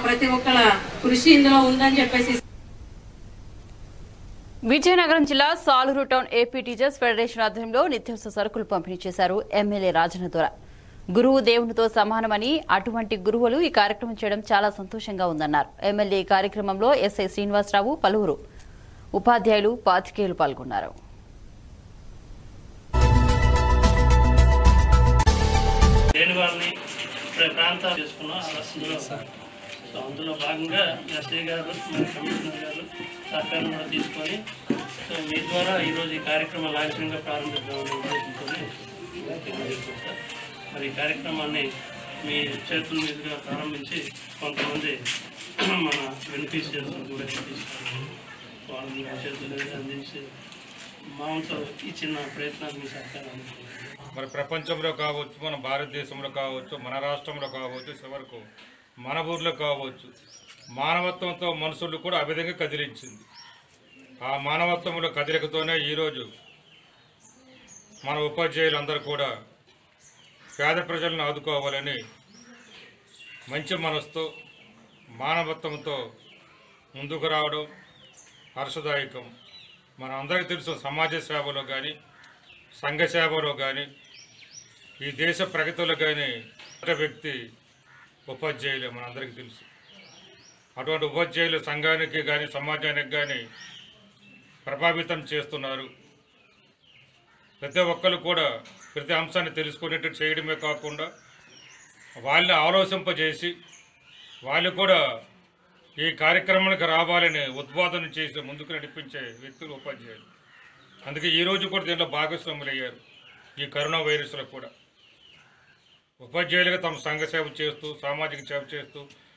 ప్రతి ఒక్కల కృషి ఇందులో ఉందని చెప్పేసి విజయనగరం జిల్లా Saluru town AP teachers federation ఆధ్వర్యంలో నిత్యావసర సరుకులు పంపిణీ చేశారు ఎమ్మెల్యే రాజన్న దొర గురువు దేవునితో సమానమని అటువంటి గురువులు ఈ కార్యక్రమం చేయడం చాలా సంతోషంగా ఉందన్నారు ఎమ్మెల్యే ఈ కార్యక్రమంలో ఎస్ఐ శ్రీనివాసరావు పలువురు ఉపాధ్యాయులు పాతికేయులు పాల్గొన్నారు లేని వాళ్ళని ప్ర- ప్రాంతాలు చేసుకున్నాం అందులో సో అందులో భాగంగా ఎస్ఐ గారు మరి కమిషనర్ గారు సహకారం కూడా తీసుకొని సో మీ ద్వారా ఈరోజు ఈ కార్యక్రమం లాంఛనంగా ప్రారంభిద్దామనే ఉద్దేశంతో సార్ మరి ఈ కార్యక్రమాన్ని మీ చేతుల మీదుగా ప్రారంభించి కొంతమంది మన బెనిఫిషియర్స్ కూడా తీసుకొని వాళ్ళని మీ చేతుల మీదుగా అందించి మా వంతు ఈ చిన్న ప్రయత్నాన్ని మీ సహకారాన్ని మరి ప్రపంచంలో కావచ్చు మన భారతదేశంలో కావచ్చు మన రాష్ట్రంలో కావచ్చు చివరకు మన ఊర్లో కావచ్చు మానవత్వంతో మనుషులు కూడా ఆ విధంగా కదిలించింది ఆ మానవత్వంలో కదిలికతోనే ఈరోజు మన ఉపాధ్యాయులందరూ కూడా పేద ప్రజలను ఆదుకోవాలని మంచి మనసుతో మానవత్వంతో ముందుకు రావడం హర్షదాయకం మన అందరికీ తెలుసు సమాజ సేవలో కానీ సంఘ సేవలో కానీ ఈ దేశ ప్రగతిలో కానీ మొదటి వ్యక్తి ఉపాధ్యాయులే మనందరికీ తెలుసు అటువంటి ఉపాధ్యాయులు సంఘానికి కానీ సమాజానికి కానీ ప్రభావితం చేస్తున్నారు ప్రతి ఒక్కరు కూడా ప్రతి అంశాన్ని తెలుసుకునేట్టు చేయడమే కాకుండా వాళ్ళని ఆలోచింపజేసి వాళ్ళు కూడా ఈ కార్యక్రమానికి రావాలని ఉద్బోధన చేసి ముందుకు నడిపించే వ్యక్తులు ఉపాధ్యాయులు అందుకే ఈ రోజు కూడా దీంట్లో భాగస్వాములు అయ్యారు ఈ కరోనా వైరస్లో కూడా ఉపాధ్యాయులుగా తమ సంఘ సేవ చేస్తూ సామాజిక సేవ చేస్తూ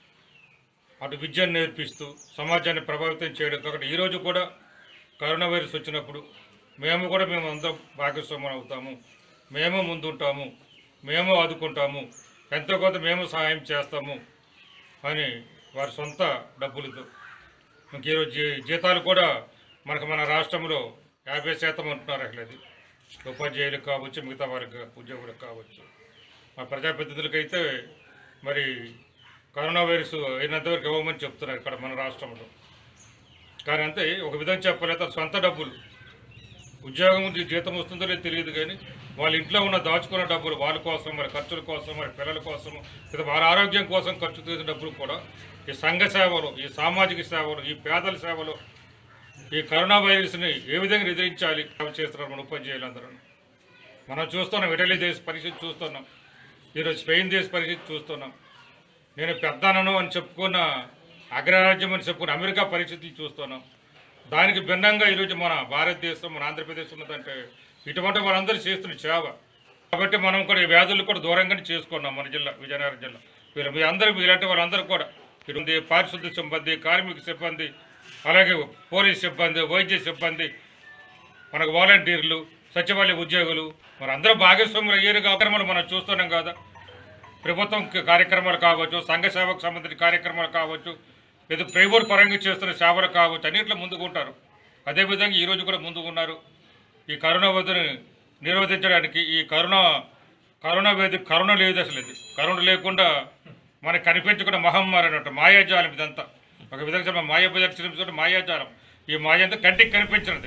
అటు విద్యను నేర్పిస్తూ సమాజాన్ని ప్రభావితం చేయడం కాకుండా ఈరోజు కూడా కరోనా వైరస్ వచ్చినప్పుడు మేము కూడా మేము అందరం భాగస్వాములు అవుతాము మేము ముందుంటాము మేము ఆదుకుంటాము ఎంతో కొంత మేము సహాయం చేస్తాము అని వారి సొంత డబ్బులతో ఇంక ఈరోజు జీ- జీతాలు కూడా మనకు మన రాష్ట్రంలో యాభై శాతం అంటున్నారు అసలు అది ఉపాధ్యాయులకు కావచ్చు మిగతా వారికి ఉద్యోగులకు కావచ్చు మా ప్రజాప్రతినిధులకైతే మరి కరోనా వైరస్ అయినంతవరకు ఇవ్వమని చెప్తున్నారు ఇక్కడ మన రాష్ట్రంలో కానీ అంతే ఒక విధంగా చెప్పలేదు అది సొంత డబ్బులు ఉద్యోగం ఉంది, జీతం వస్తుందో లేదో తెలియదు కానీ వాళ్ళ ఇంట్లో ఉన్న దాచుకున్న డబ్బులు వాళ్ళ కోసం మరి ఖర్చుల కోసం మరి పిల్లల కోసం లేదా వాళ్ళ ఆరోగ్యం కోసం ఖర్చు చేసే డబ్బులు కూడా ఈ సంఘ సేవలు ఈ సామాజిక సేవలు ఈ పేదల సేవలు ఈ కరోనా వైరస్ని ఏ విధంగా ఎదిరించాలి సేవ చేస్తున్నారు మన ఉపాధ్యాయులందరూ మనం చూస్తున్నాం ఇటలీ దేశ పరిస్థితి చూస్తున్నాం ఈరోజు స్పెయిన్ దేశ పరిస్థితి చూస్తున్నాం నేను పెద్దనను అని చెప్పుకున్న అగ్రరాజ్యం అని చెప్పుకున్న అమెరికా పరిస్థితులు చూస్తున్నాం దానికి భిన్నంగా ఈరోజు మన భారతదేశం మన ఆంధ్రప్రదేశ్ ఉన్నదంటే ఇటువంటి వాళ్ళందరూ చేస్తున్న సేవ కాబట్టి మనం కూడా ఈ వ్యాధులు కూడా దూరంగానే చేసుకున్నాం మన జిల్లా విజయనగరం జిల్లా వీరు మీ అందరూ ఇలాంటి వాళ్ళందరూ కూడా ఇటువంటి పారిశుద్ధ్య సిబ్బంది కార్మిక సిబ్బంది అలాగే పోలీస్ సిబ్బంది వైద్య సిబ్బంది మనకు వాలంటీర్లు సచివాలయ ఉద్యోగులు మరి అందరూ భాగస్వాములు అయ్యారు కార్యక్రమాలు మనం చూస్తున్నాం కదా ప్రభుత్వం కార్యక్రమాలు కావచ్చు సంఘ సేవకు సంబంధించిన కార్యక్రమాలు కావచ్చు లేదా ప్రైవేట్ పరంగా చేస్తున్న సేవలు కావచ్చు అన్నింటిలో ముందుకు ఉంటారు అదేవిధంగా ఈరోజు కూడా ముందుకు ఉన్నారు ఈ కరోనా వ్యాధిని నిరోధించడానికి ఈ కరోనా కరోనా వ్యాధి కరోనా లేదు అసలు ఇది కరోనా లేకుండా మనకు కనిపించకుండా మహమ్మారి అన్నట్టు మాయాజాలం ఇదంతా ఒక విధంగా చెప్పాలి, మాయాబజార్ సినిమా మాయాజాలం ఈ మాయ అంతా కంటికి కనిపించినది